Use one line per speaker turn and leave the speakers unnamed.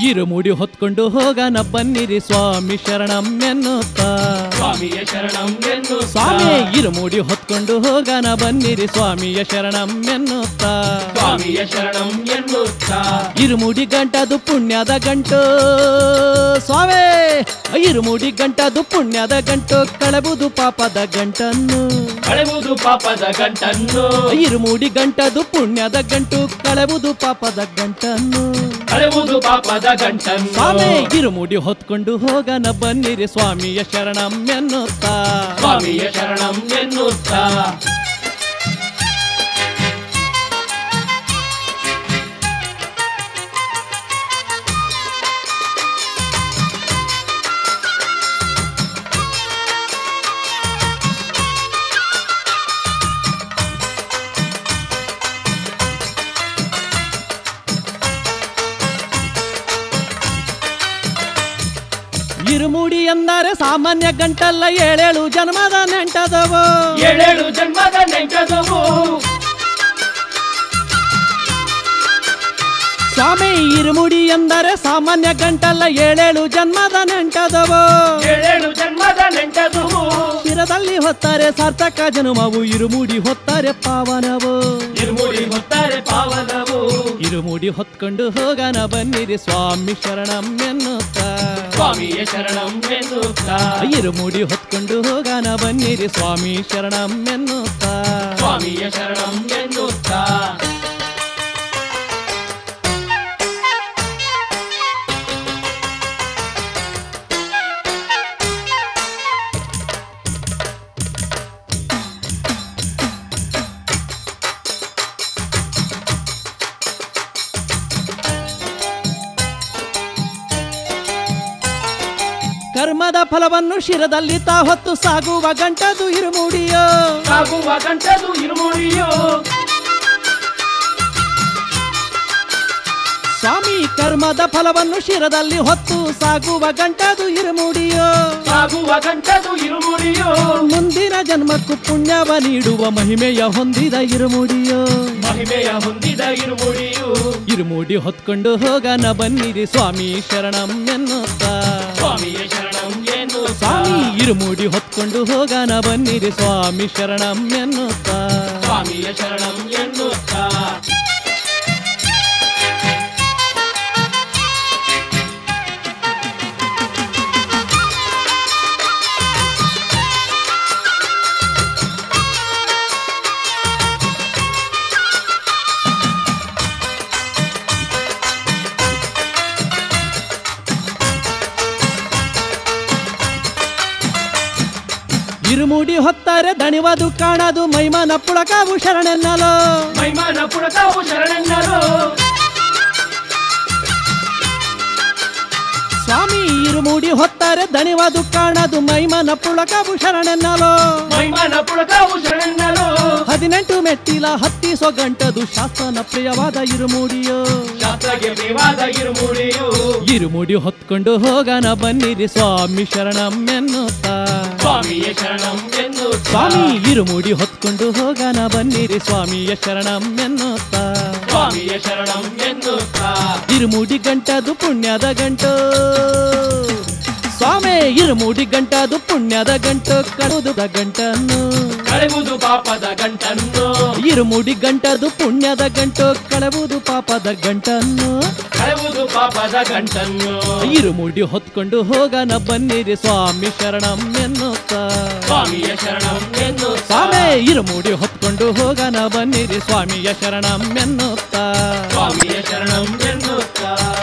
ಇರುಮುಡಿ ಹೊತ್ಕೊಂಡು ಹೋಗನ ಬನ್ನಿರಿ ಸ್ವಾಮಿ ಶರಣಂ ಎನ್ನುತ್ತಾ
ಸ್ವಾಮಿಯ ಶರಣಂ ಎನ್ನು
ಸ್ವಾಮಿ ಇರುಮುಡಿ ಹೊತ್ಕೊಂಡು ಹೋಗನ ಬನ್ನಿರಿ ಸ್ವಾಮಿಯ ಶರಣಂ ಎನ್ನುತ್ತಾ
ಸ್ವಾಮಿಯ ಶರಣಂ ಎನ್ನುತ್ತಾ
ಇರುಮುಡಿ ಗಂಟದು ಪುಣ್ಯದ ಗಂಟು ಸ್ವಾಮಿ ಇರುಮುಡಿ ಗಂಟದು ಪುಣ್ಯದ ಗಂಟು ಕಳಬುದು ಪಾಪದ ಗಂಟನ್ನು
ಕಳೆವುದು ಪಾಪದ ಗಂಟನ್ನು
ಇರುಮುಡಿ ಗಂಟದು ಪುಣ್ಯದ ಗಂಟು ಕಳಬುದು ಪಾಪದ ಗಂಟನ್ನು
ಕಳೆವುದು ಪಾಪದ ಗಂಟನ್ನು
ಸ್ವಾಮಿ ಇರುಮುಡಿ ಹೊತ್ಕೊಂಡು ಹೋಗನ ಬನ್ನಿರಿ ಸ್ವಾಮಿಯ ಶರಣಂ ಎನ್ನುತ್ತಾ
ಸ್ವಾಮಿಯ ಶರಣಂ ಎನ್ನುತ್ತಾ
ಇರುಮುಡಿ ಎಂದರೆ ಸಾಮಾನ್ಯ ಗಂಟಲ್ಲ ಏಳೇಳು ಜನ್ಮದ ನೆಂಟದವು
ಏಳೇಳು ಜನ್ಮದ ನೆಂಟದವು
ಸ್ವಾಮಿ ಇರುಮುಡಿ ಎಂದರೆ ಸಾಮಾನ್ಯ ಗಂಟಲ್ಲ ಏಳೇಳು ಜನ್ಮದ ನೆಂಟದವು
ಏಳೇಳು ಜನ್ಮದ ನೆಂಟದವು
ಶಿರದಲ್ಲಿ ಹೊತ್ತಾರೆ ಸಾರ್ಥಕ ಜನುಮವು ಇರುಮುಡಿ ಹೊತ್ತಾರೆ ಪಾವನವು
ಇರುಮುಡಿ ಹೊತ್ತಾರೆ ಪಾವನವು
ಇರುಮುಡಿ ಹೊತ್ಕೊಂಡು ಹೋಗನ ಬನ್ನಿರಿ ಸ್ವಾಮಿ ಶರಣಂ ಎನ್ನುತ್ತಾ
ಸ್ವಾಮಿಯ ಶರಣಂ ಎನ್ನುತ್ತಾ
ಇರುಮುಡಿ ಹೊತ್ಕೊಂಡು ಹೋಗನ ಬನ್ನಿರಿ ಸ್ವಾಮಿ ಶರಣಂ ಎನ್ನುತ್ತಾ
ಸ್ವಾಮಿಯ ಶರಣಂ ಎನ್ನುತ್ತಾ
ಕರ್ಮದ ಫಲವನ್ನು ಶಿರದಲ್ಲಿ ತಾ ಹೊತ್ತು ಸಾಗುವ ಗಂಟದು ಇರುಮುಡಿಯೋ
ಸಾಗುವ ಗಂಟದು ಇರುಮುಡಿಯೋ
ಸ್ವಾಮಿ ಕರ್ಮದ ಫಲವನ್ನು ಶಿರದಲ್ಲಿ ಹೊತ್ತು ಸಾಗುವ ಗಂಟದು ಇರುಮುಡಿಯೋ
ಸಾಗುವ ಗಂಟದು ಇರುಮುಡಿಯೋ
ಮುಂದಿನ ಜನ್ಮಕ್ಕೂ ಪುಣ್ಯವ ನೀಡುವ ಮಹಿಮೆಯ ಹೊಂದಿದ ಇರುಮುಡಿಯೋ
ಮಹಿಮೆಯ ಹೊಂದಿದ ಇರುಮುಡಿಯು
ಇರುಮುಡಿ ಹೊತ್ಕೊಂಡು ಹೋಗನ ಬನ್ನಿರಿ ಸ್ವಾಮಿ ಶರಣಂ ಎನ್ನುತ್ತಾ
ಸ್ವಾಮಿಯ ಶರಣಂ ಎನ್ನುತ್ತಾ
ಸ್ವಾಮಿ ಇರುಮುಡಿ ಹೊತ್ಕೊಂಡು ಹೋಗನ ಬನ್ನಿರಿ ಸ್ವಾಮಿ ಶರಣಂ ಎನ್ನುತ್ತಾ
ಸ್ವಾಮಿಯ ಶರಣಂ ಎನ್ನುತ್ತಾ
ಇರುಮುಡಿ ಹೊತ್ತಾರೆ ದಣಿವದು ಕಾಣದು ಮೈಮನ ಪುಳಕಾವು ಶರಣೆನ್ನಲೋ
ಮೈಮಾನ ಪುಳಕಾವು ಶರಣೆನ್ನರು
ಸ್ವಾಮಿ ಇರುಮುಡಿ ಹೊತ್ತಾರೆ ದಣಿವದು ಕಾಣದು ಮೈಮನ ಪುಳಕಾವು ಶರಣೆನ್ನಲೋ
ಮೈಮಾನ ಪುಳಕಾವು ಶರಣೆನ್ನರು
ಹದಿನೆಂಟು ಮೆಟ್ಟಿಲ ಹತ್ತಿಸೋ ಗಂಟದು ಶಾಸನ ಪ್ರಿಯವಾದ ಇರುಮುಡಿಯೋ
ಶಾಸ್ತ್ರಗೆ ಪ್ರಿಯವಾದ ಇರುಮುಡಿಯು
ಇರುಮುಡಿ ಹೊತ್ಕೊಂಡು ಹೋಗನ ಬನ್ನಿರಿ ಸ್ವಾಮಿ ಶರಣಂ ಎನ್ನುತ್ತಾ
ಸ್ವಾಮಿಯ ಶರಣಂ ಎನ್ನುತ್ತಾ
ಸ್ವಾಮಿ ಇರುಮುಡಿ ಹೊತ್ಕೊಂಡು ಹೋಗನ ಬನ್ನಿರಿ ಸ್ವಾಮಿಯ ಶರಣಂ ಎನ್ನುತ್ತಾ
ಸ್ವಾಮಿಯ ಶರಣಂ ಎನ್ನುತ್ತಾ
ಇರುಮುಡಿ ಗಂಟದು ಪುಣ್ಯದ ಗಂಟು ಸ್ವಾಮಿ ಇರುಮುಡಿ ಗಂಟದು ಪುಣ್ಯದ ಗಂಟು ಕಡುದು ಗಂಟನ್ನು
ಕಳೆವುದು ಪಾಪದ ಗಂಟನ್ನು
ಇರುಮುಡಿ ಗಂಟದು ಪುಣ್ಯದ ಗಂಟು ಕಳವುದು ಪಾಪದ ಗಂಟನ್ನು
ಕಳೆವುದು ಪಾಪದ ಗಂಟನ್ನು
ಇರುಮುಡಿ ಹೊತ್ಕೊಂಡು ಹೋಗನ ಬನ್ನಿರಿ ಸ್ವಾಮಿ ಶರಣಂ ಎನ್ನುತ್ತಾ
ಸ್ವಾಮಿಯ ಶರಣಂ ಎನ್ನುತ್ತಾ
ಸ್ವಾಮಿ ಇರುಮುಡಿ ಹೊತ್ಕೊಂಡು ಹೋಗನ ಬನ್ನಿರಿ ಸ್ವಾಮಿಯ ಶರಣಂ ಎನ್ನುತ್ತಾ
ಸ್ವಾಮಿಯ ಶರಣಂ ಎನ್ನುತ್ತಾ